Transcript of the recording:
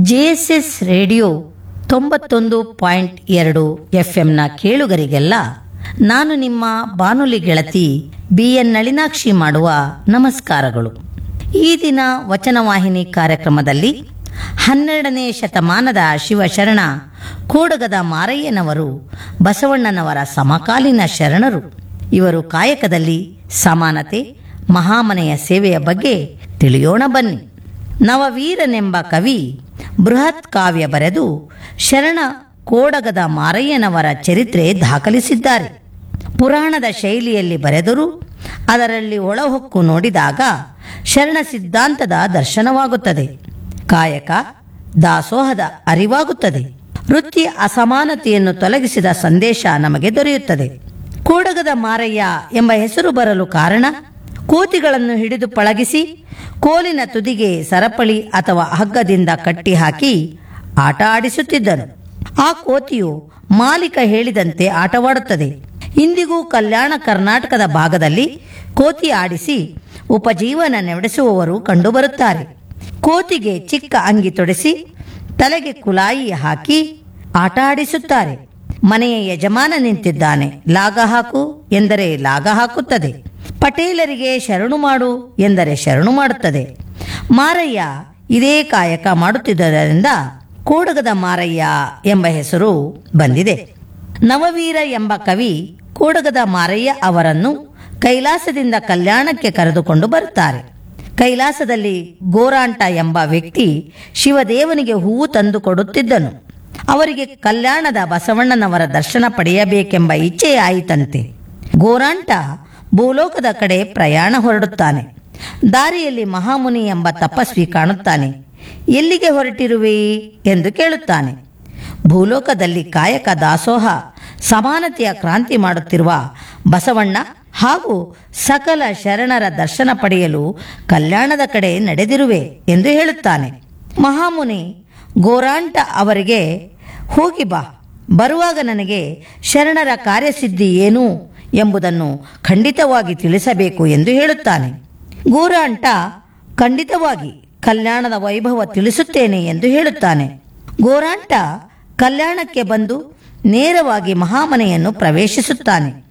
JSS radio ತೊಂಬತ್ತೊಂದು point ಎರಡು ಎಫ್ಎಂನ ಕೇಳುಗರಿಗೆಲ್ಲ ನಾನು ನಿಮ್ಮ ಬಾನುಲಿ ಗೆಳತಿ ಬಿ ಎನ್ ನಳಿನಾಕ್ಷಿ ಮಾಡುವ ನಮಸ್ಕಾರಗಳು ಈ ದಿನ ವಚನವಾಹಿನಿ ಕಾರ್ಯಕ್ರಮದಲ್ಲಿ ಹನ್ನೆರಡನೇ ಶತಮಾನದ ಶಿವಶರಣ ಕೂಡಗದ ಮಾರಯ್ಯನವರು ಬಸವಣ್ಣನವರ ಸಮಕಾಲೀನ ಶರಣರು ಇವರು ಕಾಯಕದಲ್ಲಿ ಸಮಾನತೆ ಮಹಾಮನೆಯ ಸೇವೆಯ ಬಗ್ಗೆ ತಿಳಿಯೋಣ ಬನ್ನಿ ನವವೀರನೆಂಬ ಕವಿ ಬೃಹತ್ ಕಾವ್ಯ ಬರೆದು ಶರಣ ಕೋಡಗದ ಮಾರಯ್ಯನವರ ಚರಿತ್ರೆ ದಾಖಲಿಸಿದ್ದಾರೆ ಪುರಾಣದ ಶೈಲಿಯಲ್ಲಿ ಬರೆದರೂ ಅದರಲ್ಲಿ ಒಳಹೊಕ್ಕು ನೋಡಿದಾಗ ಶರಣ ಸಿದ್ಧಾಂತದ ದರ್ಶನವಾಗುತ್ತದೆ ಕಾಯಕ ದಾಸೋಹದ ಅರಿವಾಗುತ್ತದೆ ವೃತ್ತಿ ಅಸಮಾನತೆಯನ್ನು ತೊಲಗಿಸಿದ ಸಂದೇಶ ನಮಗೆ ದೊರೆಯುತ್ತದೆ ಕೋಡಗದ ಮಾರಯ್ಯ ಎಂಬ ಹೆಸರು ಬರಲು ಕಾರಣ ಕೋತಿಗಳನ್ನು ಹಿಡಿದು ಪಳಗಿಸಿ ಕೋಲಿನ ತುದಿಗೆ ಸರಪಳಿ ಅಥವಾ ಹಗ್ಗದಿಂದ ಕಟ್ಟಿ ಹಾಕಿ ಆಟ ಆಡಿಸುತ್ತಿದ್ದನು ಆ ಕೋತಿಯು ಮಾಲೀಕ ಹೇಳಿದಂತೆ ಆಟವಾಡುತ್ತದೆ ಇಂದಿಗೂ ಕಲ್ಯಾಣ ಕರ್ನಾಟಕದ ಭಾಗದಲ್ಲಿ ಕೋತಿ ಆಡಿಸಿ ಉಪಜೀವನ ನಡೆಸುವವರು ಕಂಡುಬರುತ್ತಾರೆ ಕೋತಿಗೆ ಚಿಕ್ಕ ಅಂಗಿ ತೊಡಿಸಿ ತಲೆಗೆ ಕುಲಾಯಿ ಹಾಕಿ ಆಟ ಆಡಿಸುತ್ತಾರೆ ಮನೆಯ ಯಜಮಾನ ನಿಂತಿದ್ದಾನೆ ಲಾಗ ಹಾಕು ಎಂದರೆ ಲಾಗ ಹಾಕುತ್ತದೆ ಪಟೇಲರಿಗೆ ಶರಣು ಮಾಡು ಎಂದರೆ ಶರಣು ಮಾಡುತ್ತದೆ ಮಾರಯ್ಯ ಇದೇ ಕಾಯಕ ಮಾಡುತ್ತಿದ್ದರಿಂದ ಕೂಡಗದ ಮಾರಯ್ಯ ಎಂಬ ಹೆಸರು ಬಂದಿದೆ ನವವೀರ ಎಂಬ ಕವಿ ಕೂಡಗದ ಮಾರಯ್ಯ ಅವರನ್ನು ಕೈಲಾಸದಿಂದ ಕಲ್ಯಾಣಕ್ಕೆ ಕರೆದುಕೊಂಡು ಬರುತ್ತಾರೆ ಕೈಲಾಸದಲ್ಲಿ ಗೋರಾಂಟ ಎಂಬ ವ್ಯಕ್ತಿ ಶಿವದೇವನಿಗೆ ಹೂವು ತಂದು ಕೊಡುತ್ತಿದ್ದನು ಅವರಿಗೆ ಕಲ್ಯಾಣದ ಬಸವಣ್ಣನವರ ದರ್ಶನ ಪಡೆಯಬೇಕೆಂಬ ಇಚ್ಛೆ ಆಯಿತಂತೆ ಗೋರಾಂಟ ಭೂಲೋಕದ ಕಡೆ ಪ್ರಯಾಣ ಹೊರಡುತ್ತಾನೆ ದಾರಿಯಲ್ಲಿ ಮಹಾಮುನಿ ಎಂಬ ತಪಸ್ವಿ ಕಾಣುತ್ತಾನೆ ಎಲ್ಲಿಗೆ ಹೊರಟಿರುವೆ ಎಂದು ಕೇಳುತ್ತಾನೆ ಭೂಲೋಕದಲ್ಲಿ ಕಾಯಕ ದಾಸೋಹ ಸಮಾನತೆಯ ಕ್ರಾಂತಿ ಮಾಡುತ್ತಿರುವ ಬಸವಣ್ಣ ಹಾಗೂ ಸಕಲ ಶರಣರ ದರ್ಶನ ಪಡೆಯಲು ಕಲ್ಯಾಣದ ಕಡೆ ನಡೆದಿರುವೆ ಎಂದು ಹೇಳುತ್ತಾನೆ ಮಹಾಮುನಿ ಗೋರಾಂಟ ಅವರಿಗೆ ಹೋಗಿ ಬಾ ಬರುವಾಗ ನನಗೆ ಶರಣರ ಕಾರ್ಯಸಿದ್ಧಿ ಏನು ಎಂಬುದನ್ನು ಖಂಡಿತವಾಗಿ ತಿಳಿಸಬೇಕು ಎಂದು ಹೇಳುತ್ತಾನೆ ಗೋರಾಂಟ ಖಂಡಿತವಾಗಿ ಕಲ್ಯಾಣದ ವೈಭವ ತಿಳಿಸುತ್ತೇನೆ ಎಂದು ಹೇಳುತ್ತಾನೆ ಗೋರಾಂಟ ಕಲ್ಯಾಣಕ್ಕೆ ಬಂದು ನೇರವಾಗಿ ಮಹಾಮನೆಯನ್ನು ಪ್ರವೇಶಿಸುತ್ತಾನೆ